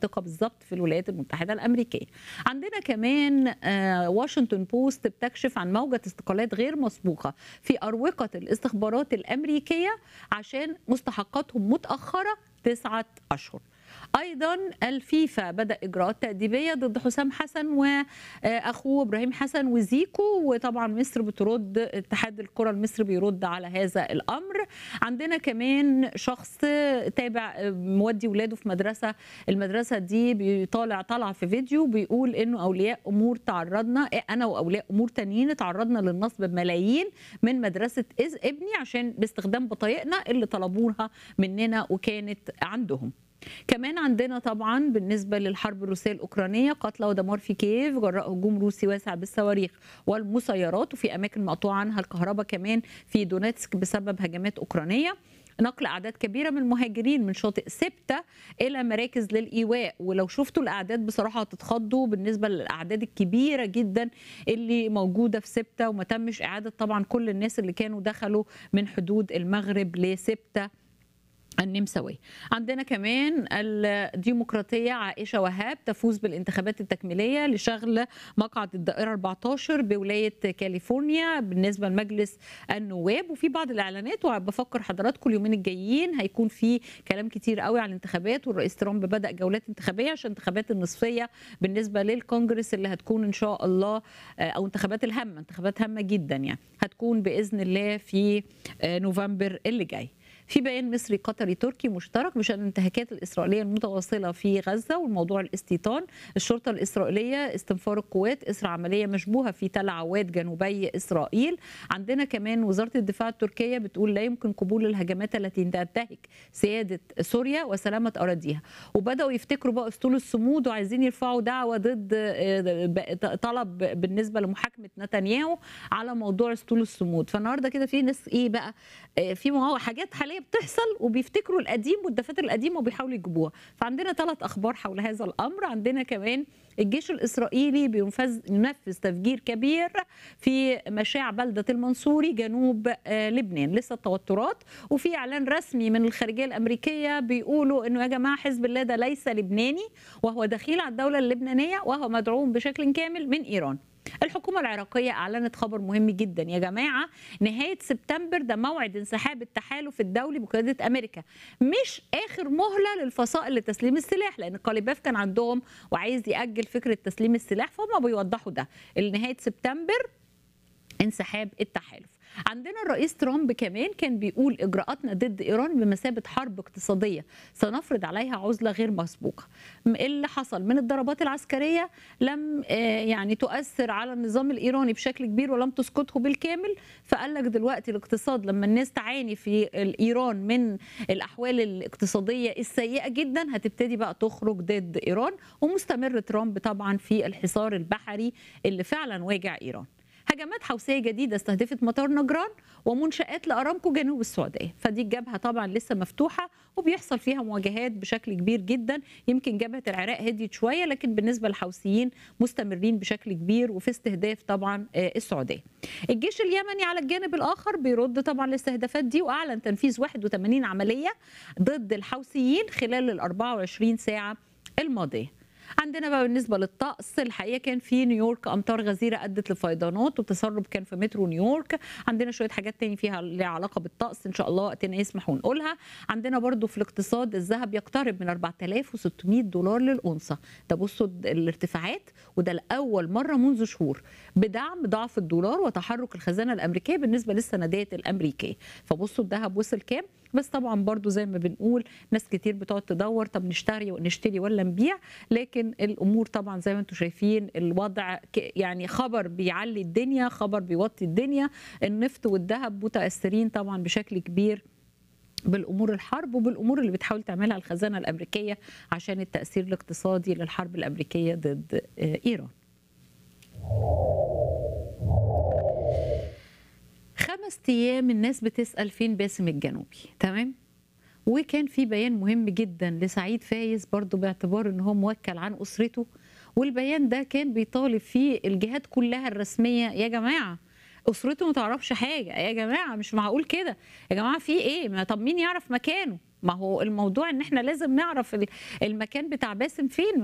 المنطقه بالظبط في الولايات المتحده الامريكيه. عندنا كمان آه، واشنطن بوست بتكشف عن موجه استقالات غير مسبوقه في اروقه الاستخبارات الامريكيه عشان مستحقاتهم متاخره تسعه اشهر. ايضا الفيفا بدا اجراءات تاديبيه ضد حسام حسن واخوه ابراهيم حسن وزيكو وطبعا مصر بترد اتحاد الكره المصري بيرد على هذا الامر عندنا كمان شخص تابع مودي ولاده في مدرسه المدرسه دي بيطالع طالع في فيديو بيقول انه اولياء امور تعرضنا انا واولياء امور تانيين تعرضنا للنصب بملايين من مدرسه إز- ابني عشان باستخدام بطايقنا اللي طلبوها مننا وكانت عندهم كمان عندنا طبعا بالنسبه للحرب الروسيه الاوكرانيه قتلى ودمار في كييف جراء هجوم روسي واسع بالصواريخ والمسيرات وفي اماكن مقطوع عنها الكهرباء كمان في دونيتسك بسبب هجمات اوكرانيه نقل اعداد كبيره من المهاجرين من شاطئ سبته الى مراكز للايواء ولو شفتوا الاعداد بصراحه هتتخضوا بالنسبه للاعداد الكبيره جدا اللي موجوده في سبته وما تمش اعاده طبعا كل الناس اللي كانوا دخلوا من حدود المغرب لسبته النمساوية عندنا كمان الديمقراطية عائشة وهاب تفوز بالانتخابات التكميلية لشغل مقعد الدائرة 14 بولاية كاليفورنيا بالنسبة لمجلس النواب وفي بعض الإعلانات وبفكر حضراتكم اليومين الجايين هيكون في كلام كتير قوي على الانتخابات والرئيس ترامب بدأ جولات انتخابية عشان انتخابات النصفية بالنسبة للكونجرس اللي هتكون إن شاء الله أو انتخابات الهامة انتخابات هامة جدا يعني هتكون بإذن الله في نوفمبر اللي جاي في بيان مصري قطري تركي مشترك بشان الانتهاكات الاسرائيليه المتواصله في غزه والموضوع الاستيطان الشرطه الاسرائيليه استنفار القوات اسرى عمليه مشبوهه في تل عواد جنوبي اسرائيل عندنا كمان وزاره الدفاع التركيه بتقول لا يمكن قبول الهجمات التي تنتهك سياده سوريا وسلامه اراضيها وبداوا يفتكروا بقى اسطول الصمود وعايزين يرفعوا دعوه ضد طلب بالنسبه لمحاكمه نتنياهو على موضوع اسطول الصمود فالنهارده كده في ناس ايه بقى في حاجات حاليا بتحصل وبيفتكروا القديم والدفاتر القديمه وبيحاولوا يجيبوها فعندنا ثلاث اخبار حول هذا الامر عندنا كمان الجيش الاسرائيلي بينفذ ينفذ تفجير كبير في مشاع بلده المنصوري جنوب لبنان لسه التوترات وفي اعلان رسمي من الخارجيه الامريكيه بيقولوا انه يا جماعه حزب الله ده ليس لبناني وهو دخيل على الدوله اللبنانيه وهو مدعوم بشكل كامل من ايران الحكومة العراقية أعلنت خبر مهم جدا يا جماعة نهاية سبتمبر ده موعد انسحاب التحالف الدولي بقيادة أمريكا مش آخر مهلة للفصائل لتسليم السلاح لأن قليباف كان عندهم وعايز يأجل فكرة تسليم السلاح فهم بيوضحوا ده نهاية سبتمبر انسحاب التحالف عندنا الرئيس ترامب كمان كان بيقول اجراءاتنا ضد ايران بمثابه حرب اقتصاديه سنفرض عليها عزله غير مسبوقه اللي حصل من الضربات العسكريه لم يعني تؤثر على النظام الايراني بشكل كبير ولم تسقطه بالكامل فقال لك دلوقتي الاقتصاد لما الناس تعاني في ايران من الاحوال الاقتصاديه السيئه جدا هتبتدي بقى تخرج ضد ايران ومستمر ترامب طبعا في الحصار البحري اللي فعلا واجع ايران هجمات حوثيه جديده استهدفت مطار نجران ومنشات لارامكو جنوب السعوديه فدي الجبهه طبعا لسه مفتوحه وبيحصل فيها مواجهات بشكل كبير جدا يمكن جبهه العراق هديت شويه لكن بالنسبه للحوثيين مستمرين بشكل كبير وفي استهداف طبعا السعوديه الجيش اليمني على الجانب الاخر بيرد طبعا الاستهدافات دي واعلن تنفيذ 81 عمليه ضد الحوثيين خلال ال 24 ساعه الماضيه عندنا بقى بالنسبه للطقس الحقيقه كان في نيويورك امطار غزيره ادت لفيضانات والتسرب كان في مترو نيويورك عندنا شويه حاجات تاني فيها ليها علاقه بالطقس ان شاء الله وقتنا يسمح ونقولها عندنا برضو في الاقتصاد الذهب يقترب من 4600 دولار للأونصة ده بصوا الارتفاعات وده لاول مره منذ شهور بدعم ضعف الدولار وتحرك الخزانه الامريكيه بالنسبه للسندات الامريكيه فبصوا الذهب وصل كام بس طبعا برضو زي ما بنقول ناس كتير بتقعد تدور طب نشتري نشتري ولا نبيع لكن الامور طبعا زي ما انتم شايفين الوضع يعني خبر بيعلي الدنيا خبر بيوطي الدنيا النفط والذهب متاثرين طبعا بشكل كبير بالامور الحرب وبالامور اللي بتحاول تعملها الخزانه الامريكيه عشان التاثير الاقتصادي للحرب الامريكيه ضد ايران. خمس ايام الناس بتسال فين باسم الجنوبي تمام وكان في بيان مهم جدا لسعيد فايز برضو باعتبار ان هو موكل عن اسرته والبيان ده كان بيطالب فيه الجهات كلها الرسميه يا جماعه اسرته ما تعرفش حاجه يا جماعه مش معقول كده يا جماعه في ايه ما طب مين يعرف مكانه ما هو الموضوع ان احنا لازم نعرف ال- المكان بتاع باسم فين